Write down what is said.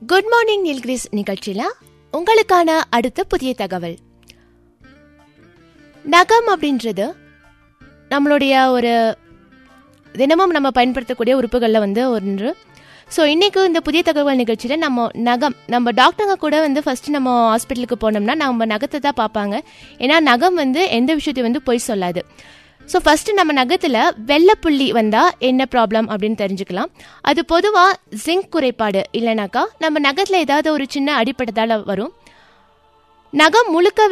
good morning Nilgiris நிகழ்ச்சியில உங்களுக்கான அடுத்த புதிய தகவல் நகம் அப்படின்றது நம்மளுடைய ஒரு தினமும் நம்ம பயன்படுத்தக்கூடிய உறுப்புகளில் வந்து ஒன்று ஸோ இன்னைக்கு இந்த புதிய தகவல் நிகழ்ச்சியில் நம்ம நகம் நம்ம டாக்டருங்க கூட வந்து ஃபர்ஸ்ட் நம்ம ஹாஸ்பிட்டலுக்கு போனோம்னா நம்ம நகத்தை தான் பார்ப்பாங்க ஏன்னா நகம் வந்து எந்த விஷயத்தையும் வந்து பொய் சொல்லாது ஸோ ஃபஸ்ட்டு நம்ம நகத்தில் வெள்ளைப்புள்ளி வந்தால் என்ன ப்ராப்ளம் அப்படின்னு தெரிஞ்சுக்கலாம் அது பொதுவாக ஜிங்க் குறைபாடு இல்லைனாக்கா நம்ம நகத்தில் ஏதாவது ஒரு சின்ன அடிப்பட்டதால் வரும் நகம் முழுக்க